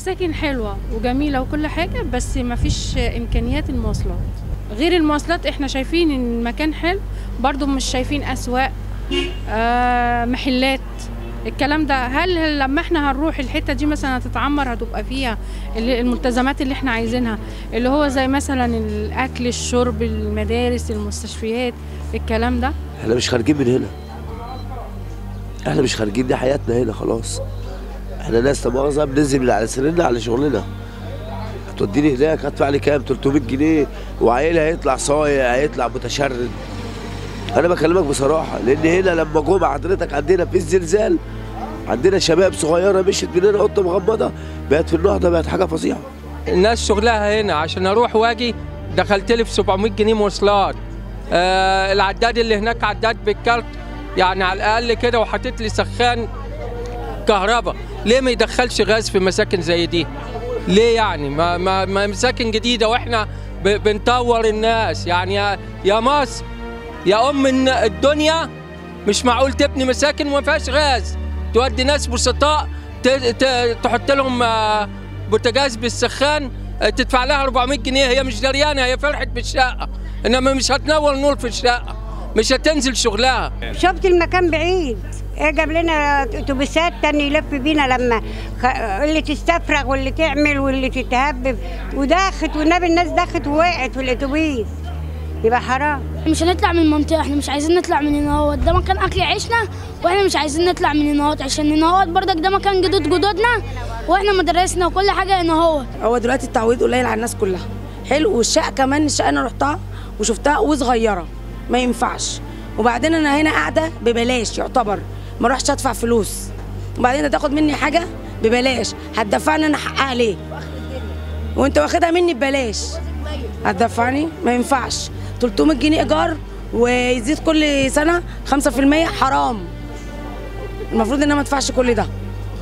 المساكن حلوة وجميلة وكل حاجة بس ما فيش إمكانيات المواصلات غير المواصلات احنا شايفين ان المكان حلو برضو مش شايفين أسواق آه محلات الكلام ده هل لما احنا هنروح الحتة دي مثلا هتتعمر هتبقى فيها ال- الملتزمات اللي احنا عايزينها اللي هو زي مثلا الأكل الشرب المدارس المستشفيات الكلام ده احنا مش خارجين من هنا احنا مش خارجين دي حياتنا هنا خلاص احنا ناس لا مؤاخذة بننزل من على سريرنا على شغلنا هتوديني هناك هدفع لي كام 300 جنيه وعيلة هيطلع صايع هيطلع متشرد انا بكلمك بصراحة لان هنا لما جم حضرتك عندنا في الزلزال عندنا شباب صغيرة مشيت من هنا قطة مغمضة بقت في النهضة بقت حاجة فظيعة الناس شغلها هنا عشان اروح واجي دخلت لي في 700 جنيه مواصلات آه العداد اللي هناك عداد بالكارت يعني على الاقل كده وحاطط لي سخان كهرباء ليه ما يدخلش غاز في مساكن زي دي ليه يعني ما, ما, ما مساكن جديده واحنا ب- بنطور الناس يعني يا, يا مصر يا ام الن- الدنيا مش معقول تبني مساكن وما فيهاش غاز تودي ناس بسطاء ت- ت- تحط لهم آه، بوتاجاز بالسخان آه، تدفع لها 400 جنيه هي مش دريانه هي فرحت بالشقه انما مش هتنور نور في الشقه مش هتنزل شغلها شفت المكان بعيد إيه جاب لنا اتوبيسات تاني يلف بينا لما خ... اللي تستفرغ واللي تعمل واللي تتهبب وداخت والنبي الناس داخت ووقعت في الاتوبيس يبقى حرام مش هنطلع من المنطقة احنا مش عايزين نطلع من هنا اهوت ده مكان أكل عيشنا واحنا مش عايزين نطلع من هنا اهوت عشان هنا اهوت برضك ده مكان جدود جدودنا واحنا مدرسنا وكل حاجة هنا اهوت هو دلوقتي التعويض قليل على الناس كلها حلو والشقه كمان الشقه انا رحتها وشفتها وصغيره ما ينفعش وبعدين انا هنا قاعده ببلاش يعتبر ما اروحش ادفع فلوس وبعدين هتاخد مني حاجه ببلاش هتدفعني انا حقها ليه وانت واخدها مني ببلاش هتدفعني ما ينفعش 300 جنيه ايجار ويزيد كل سنه 5% حرام المفروض ان انا ما ادفعش كل ده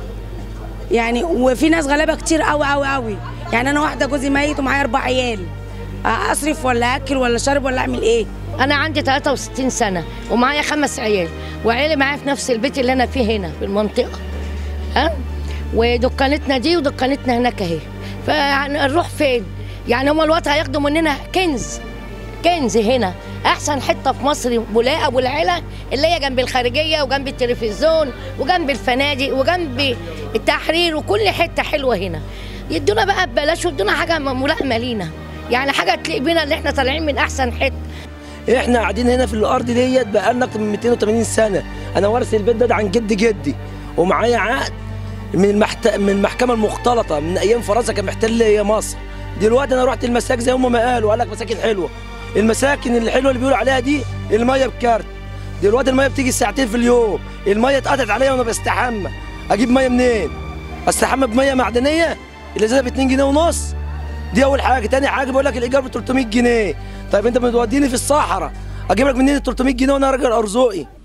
يعني وفي ناس غلابه كتير قوي قوي قوي يعني انا واحده جوزي ميت ومعايا اربع عيال اصرف ولا اكل ولا شرب ولا اعمل ايه انا عندي 63 سنه ومعايا خمس عيال وعيالي معايا في نفس البيت اللي انا فيه هنا في المنطقه ها ودكانتنا دي ودكانتنا هناك اهي فنروح فين يعني هم الوقت هياخدوا مننا كنز كنز هنا احسن حته في مصر بولاقه ابو العلا اللي هي جنب الخارجيه وجنب التلفزيون وجنب الفنادق وجنب التحرير وكل حته حلوه هنا يدونا بقى ببلاش ويدونا حاجه ملائمه لينا يعني حاجه تليق بينا اللي احنا طالعين من احسن حته احنا قاعدين هنا في الارض ديت بقالنا اكتر من 280 سنه انا وارث البيت ده عن جد جدي ومعايا عقد من المحت... من المحكمه المختلطه من ايام فرنسا كان محتل هي مصر دلوقتي انا رحت المساك زي هم ما قالوا قال لك مساكن حلوه المساكن الحلوه اللي بيقولوا عليها دي الميه بكارت دلوقتي الميه بتيجي ساعتين في اليوم الميه اتقطعت عليا وانا بستحمى اجيب ميه منين استحمى بميه معدنيه الازازه ب 2 جنيه ونص دي اول حاجه تاني حاجه بيقول لك الايجار ب 300 جنيه طيب انت بتوديني في الصحراء اجيب لك منين ال 300 جنيه وانا راجل ارزقي